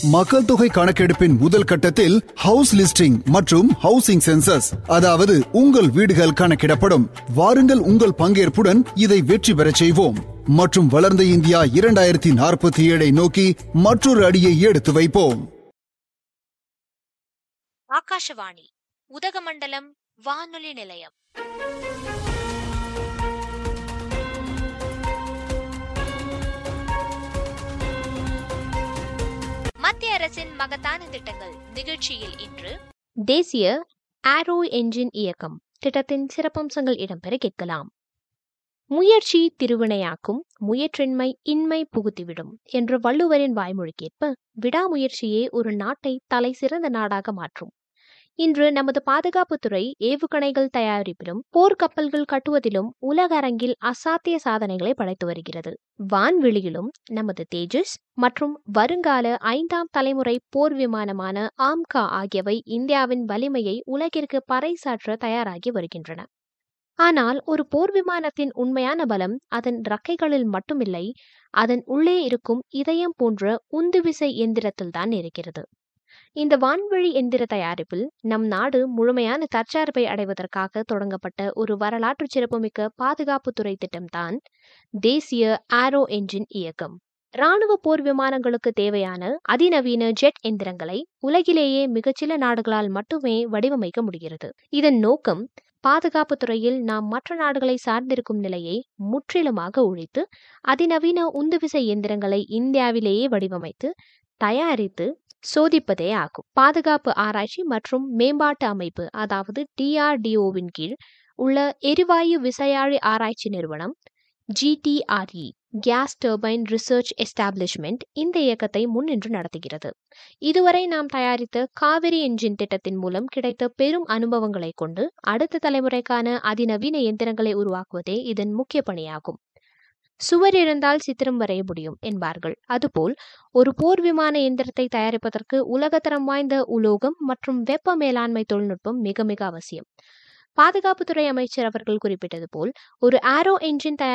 மக்கள் தொகை கணக்கெடுப்பின் முதல் கட்டத்தில் ஹவுஸ் லிஸ்டிங் மற்றும் ஹவுசிங் சென்சஸ் அதாவது உங்கள் வீடுகள் கணக்கிடப்படும் வாருங்கள் உங்கள் பங்கேற்புடன் இதை வெற்றி பெறச் செய்வோம் மற்றும் வளர்ந்த இந்தியா இரண்டாயிரத்தி நாற்பத்தி ஏழை நோக்கி மற்றொரு அடியை எடுத்து வைப்போம் ஆகாஷவாணி உதகமண்டலம் வானொலி நிலையம் மத்திய அரசின் மகத்தான திட்டங்கள் நிகழ்ச்சியில் இன்று தேசிய ஆரோ என்ஜின் இயக்கம் திட்டத்தின் சிறப்பம்சங்கள் இடம்பெற கேட்கலாம் முயற்சி திருவினையாக்கும் முயற்றின்மை இன்மை புகுத்திவிடும் என்ற வள்ளுவரின் வாய்மொழிக்கேற்ப விடாமுயற்சியே ஒரு நாட்டை தலை சிறந்த நாடாக மாற்றும் இன்று நமது பாதுகாப்புத்துறை ஏவுகணைகள் தயாரிப்பிலும் போர்க்கப்பல்கள் கட்டுவதிலும் உலக அரங்கில் அசாத்திய சாதனைகளை படைத்து வருகிறது வான்வெளியிலும் நமது தேஜஸ் மற்றும் வருங்கால ஐந்தாம் தலைமுறை போர் விமானமான ஆம்கா ஆகியவை இந்தியாவின் வலிமையை உலகிற்கு பறைசாற்ற தயாராகி வருகின்றன ஆனால் ஒரு போர் விமானத்தின் உண்மையான பலம் அதன் ரக்கைகளில் மட்டுமில்லை அதன் உள்ளே இருக்கும் இதயம் போன்ற உந்துவிசை எந்திரத்தில்தான் இருக்கிறது இந்த வான்வழி எந்திர தயாரிப்பில் நம் நாடு முழுமையான தற்சார்பை அடைவதற்காக தொடங்கப்பட்ட ஒரு வரலாற்று சிறப்புமிக்க பாதுகாப்புத்துறை திட்டம்தான் தேசிய ஆரோ என்ஜின் இயக்கம் ராணுவ போர் விமானங்களுக்கு தேவையான அதிநவீன ஜெட் எந்திரங்களை உலகிலேயே மிகச்சில நாடுகளால் மட்டுமே வடிவமைக்க முடிகிறது இதன் நோக்கம் பாதுகாப்பு துறையில் நாம் மற்ற நாடுகளை சார்ந்திருக்கும் நிலையை முற்றிலுமாக ஒழித்து அதிநவீன உந்துவிசை எந்திரங்களை இந்தியாவிலேயே வடிவமைத்து தயாரித்து சோதிப்பதே ஆகும் பாதுகாப்பு ஆராய்ச்சி மற்றும் மேம்பாட்டு அமைப்பு அதாவது டிஆர்டிஓவின் கீழ் உள்ள எரிவாயு விசையாழி ஆராய்ச்சி நிறுவனம் GTRE gas turbine research establishment இந்த இயக்கத்தை முன்னின்று நடத்துகிறது இதுவரை நாம் தயாரித்த காவிரி என்ஜின் திட்டத்தின் மூலம் கிடைத்த பெரும் அனுபவங்களை கொண்டு அடுத்த தலைமுறைக்கான அதிநவீன எந்திரங்களை உருவாக்குவதே இதன் முக்கிய பணியாகும் சுவர் இருந்தால் சித்திரம் வரைய முடியும் என்பார்கள் அதுபோல் ஒரு போர் விமான எந்திரத்தை தயாரிப்பதற்கு உலகத்தரம் வாய்ந்த உலோகம் மற்றும் வெப்ப மேலாண்மை தொழில்நுட்பம் மிக மிக அவசியம் பாதுகாப்புத்துறை அமைச்சர் அவர்கள் குறிப்பிட்டது போல் ஒரு ஆரோ என்ஜின் தயார்